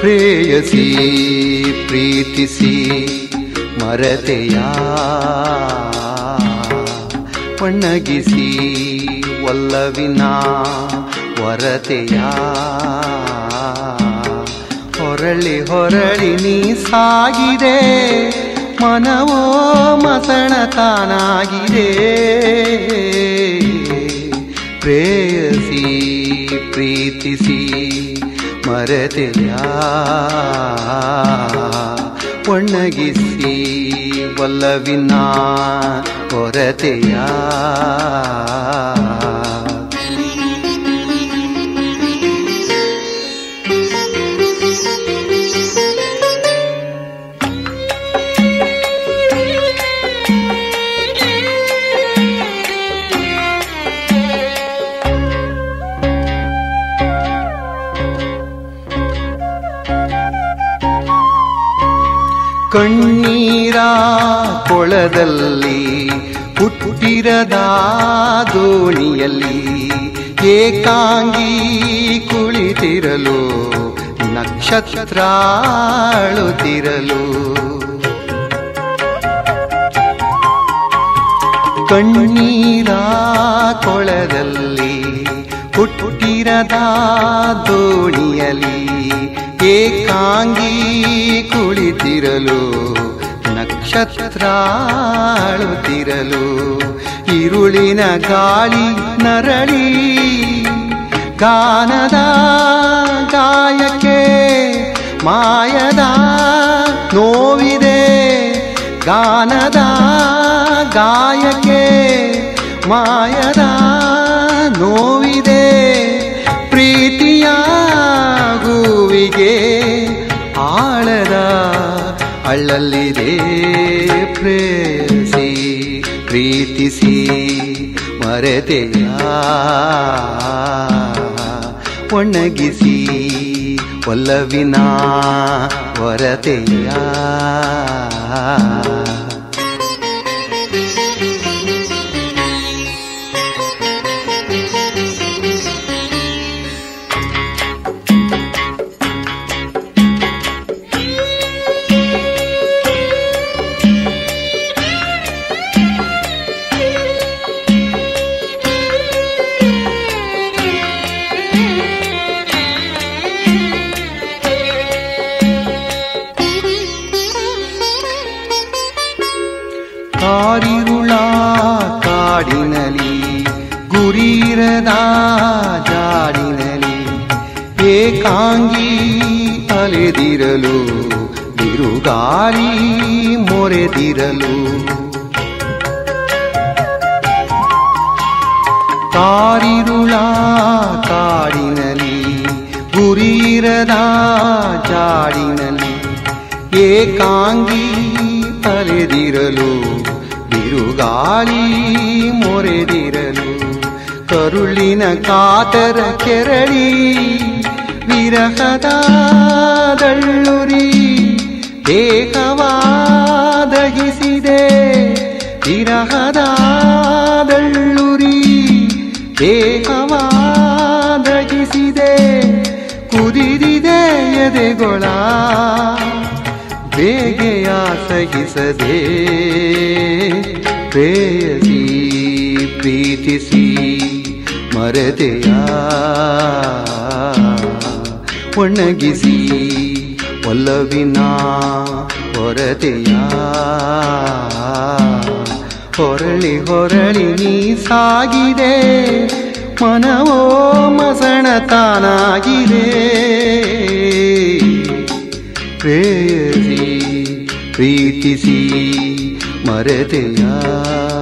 ಪ್ರೇಯಸಿ ಪ್ರೀತಿಸಿ ಮರತೆಯ ಒಣ್ಣಗಿಸಿ ಒಲ್ಲವಿನ ವರತೆಯ ಹೊರಳಿ ಹೊರಳಿ ನೀ ಸಾಗಿದೆ ಮನವೋ ಮಸಣ ತಾನಾಗಿದೆ ಪ್ರೇಯಸಿ ಪ್ರೀತಿಸಿ ಮರತೆಯ ಒಣ್ಣಗಿಸಿ ಒಲ್ಲವಿನ ಹೊರತೆಯ ಕಣ್ಣೀರ ಕೊಳದಲ್ಲಿ ಹುಟ್ಟಿರದ ದೋಣಿಯಲ್ಲಿ ಏಕಾಂಗಿ ಕುಳಿತಿರಲು ನಕ್ಷತ್ರಾಳುತ್ತಿರಲು ಕಣ್ಣೀರ ಕೊಳದಲ್ಲಿ ಹುಟ್ಟಿರದ ದೋಣಿಯಲಿ ಏಕಾಂಗಿ ಕುಳಿತಿರಲು ನಕ್ಷತ್ರಾಳುತ್ತಿರಲು ಇರುಳಿನ ಗಾಳಿ ನರಳಿ ಗಾನದ ಗಾಯಕ್ಕೆ ಮಾಯದ ನೋವಿದೆ ಗಾನದ ಗಾಯಕ್ಕೆ ಮಾಯದ ನೋವಿದೆ ಪ್ರೀತಿಯ ಹೂವಿಗೆ ಆಳದ ಅಳ್ಳಲ್ಲಿದೆ ಪ್ರೇಸಿ ಪ್ರೀತಿಸಿ ಮರೆತೆಯ ಒಣಗಿಸಿ ಒಲ್ಲವಿನ ಹೊರತೆಯ ಕಾರಿರುಳ ಕಾಡಿನಲಿ ಗುರಿರದ ಜಾಡಿನಲಿ ಏಕಾಂಗಿ ಅಲೆದಿರಲು ಬಿರುಗಾಳಿ ಮೊರೆದಿರಲು ಕಾರಿರುಳ ಕಾಡಿನಲಿ ಗುರಿರದ ಜಾಡಿನಲಿ ಏಕಾಂಗಿ ಅಲೆದಿರಲು ಬಿರುಗಾಳಿ ಮೊರೆದಿರಲು ಕರುಳಿನ ಕಾತರ ಕೆರಳಿ ವಿರಹದ ದಳ್ಳುರಿ ದೇಹವಾದಗಿಸಿದೆ ವಿರಹದ ದಳ್ಳುರಿ ದೇಹವಾದಗಿಸಿದೆ ಕುದಿದಿದೆ ಎದೆಗೊಳ ಬೇಗೆಯ ಸಹಿಸದೆ ಪ್ರೇಯಸಿ ಪ್ರೀತಿಸಿ ಮರತೆಯ ಒಣಗಿಸಿ ಒಲ್ಲವಿನ ಹೊರತೆಯ ಹೊರಳಿ ಹೊರಳಿ ನೀ ಸಾಗಿದೆ ಮನವೋ ಮಸಣ ತಾನಾಗಿದೆ ಪ್ರೇಯಸಿ ಪ್ರೀತಿಸಿ ಮರೆತೆಯ